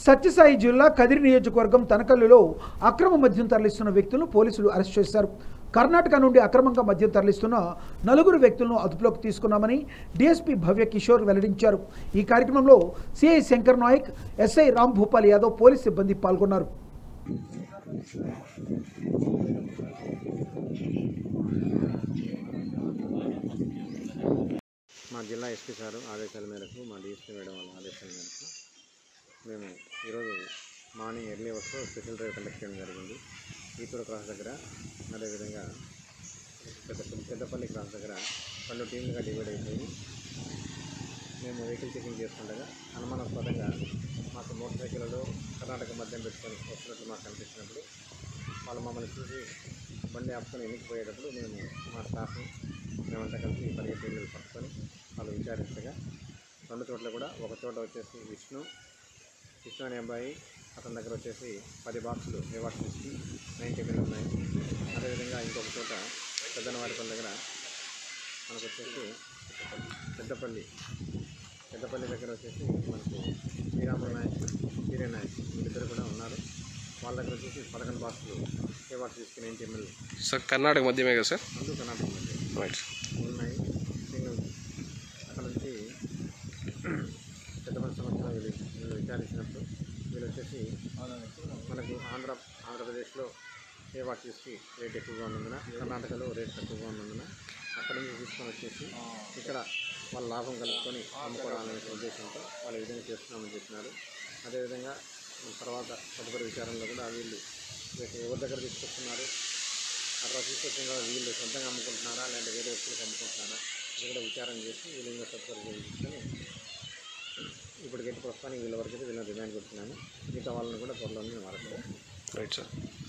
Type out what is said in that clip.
సత్యసాయి జిల్లా కదిరి నియోజకవర్గం తనకల్లులో అక్రమ మద్యం తరలిస్తున్న వ్యక్తులను పోలీసులు అరెస్ట్ చేశారు కర్ణాటక నుండి అక్రమంగా మద్యం తరలిస్తున్న నలుగురు వ్యక్తులను అదుపులోకి తీసుకున్నామని డీఎస్పీ భవ్య కిషోర్ వెల్లడించారు ఈ కార్యక్రమంలో CI Shankar Naik SI Ram Bhupal Yadav police సిబ్బంది పాల్గొన్నారు మా జిల్లా ఎస్పీ సారు ఆదేశాల మేరకు మా డిఎస్పీ మేడం వాళ్ళ ఆదేశాల మేరకు మేము ఈరోజు మార్నింగ్ ఎర్లీ అవర్స్లో స్పెషల్ డ్రైవ్ కండక్ట్ చేయడం జరిగింది ఈతూరు క్రాస్ దగ్గర అదేవిధంగా పెద్ద పెద్దపల్లి క్రాస్ దగ్గర రెండు టీంలుగా డివైడ్ అయిపోయి మేము వెహికల్ చెకింగ్ చేస్తుండగా అనుమానాస్పదంగా మాకు మోటార్ సైకిల్లో కర్ణాటక మద్యం పెట్టుకొని వస్తున్నట్లు మాకు కనిపించినప్పుడు వాళ్ళు మమ్మల్ని చూసి బండి ఆపుకొని ఎన్నికి పోయేటప్పుడు మేము మా స్టాఫ్ మేమంతా కలిసి పరిగెత్తి వెళ్ళి పట్టుకొని వాళ్ళు విచారించగా రెండు చోట్ల కూడా ఒక చోట వచ్చేసి విష్ణు విష్ణు అనే అబ్బాయి అతని దగ్గర వచ్చేసి పది బాక్సులు రివార్డ్స్ తీసుకు నైంటీ బిల్ ఉన్నాయి అదేవిధంగా ఇంకొక చోట పెద్దనవారిపల్లి దగ్గర మనకు వచ్చేసి పెద్దపల్లి పెద్దపల్లి దగ్గర వచ్చేసి మనకు శ్రీరాములు నాయక్ సీరే నాయక్ వీళ్ళిద్దరు కూడా ఉన్నారు వాళ్ళ దగ్గర వచ్చేసి పదకొండు బాక్సులు రివార్డ్స్ తీసుకుని నైంటీ ఎంఎల్ సార్ కర్ణాటక మధ్యమే కదా సార్ అందుకు కర్ణాటక మధ్య రైట్ ఉన్నాయి సింగిల్ అక్కడ నుంచి పెద్ద మనిషి సంవత్సరం వీళ్ళు వీళ్ళు విచారించినప్పుడు వీళ్ళు వచ్చేసి మనకు ఆంధ్ర ఆంధ్రప్రదేశ్లో ఏ వాటికి రేట్ ఎక్కువగా ఉన్నందున కర్ణాటకలో రేట్ తక్కువగా ఉన్నందున అక్కడి నుంచి తీసుకొని వచ్చేసి ఇక్కడ వాళ్ళ లాభం కలుపుకొని అమ్ముకోవాలనే ఉద్దేశంతో వాళ్ళు ఈ విధంగా చేస్తున్నామని చెప్పినారు అదేవిధంగా తర్వాత తదుపరి విచారంలో కూడా వీళ్ళు ఎవరి దగ్గర తీసుకొస్తున్నారు అట్లా తీసుకొచ్చిన తర్వాత వీళ్ళు సొంతంగా అమ్ముకుంటున్నారా లేదంటే వేరే వ్యక్తులకు అమ్ముకుంటున్నారా ఇది కూడా విచారం చేసి వీళ్ళు ఇంకా సత్వరం చేయించుకొని ఇప్పటికైతే ప్రస్తుతానికి వీళ్ళ వరకు అయితే వీళ్ళని రిమాండ్ పెడుతున్నాను మిగతా వాళ్ళని కూడా త్వరలోనే మారుతారు రైట్ సార్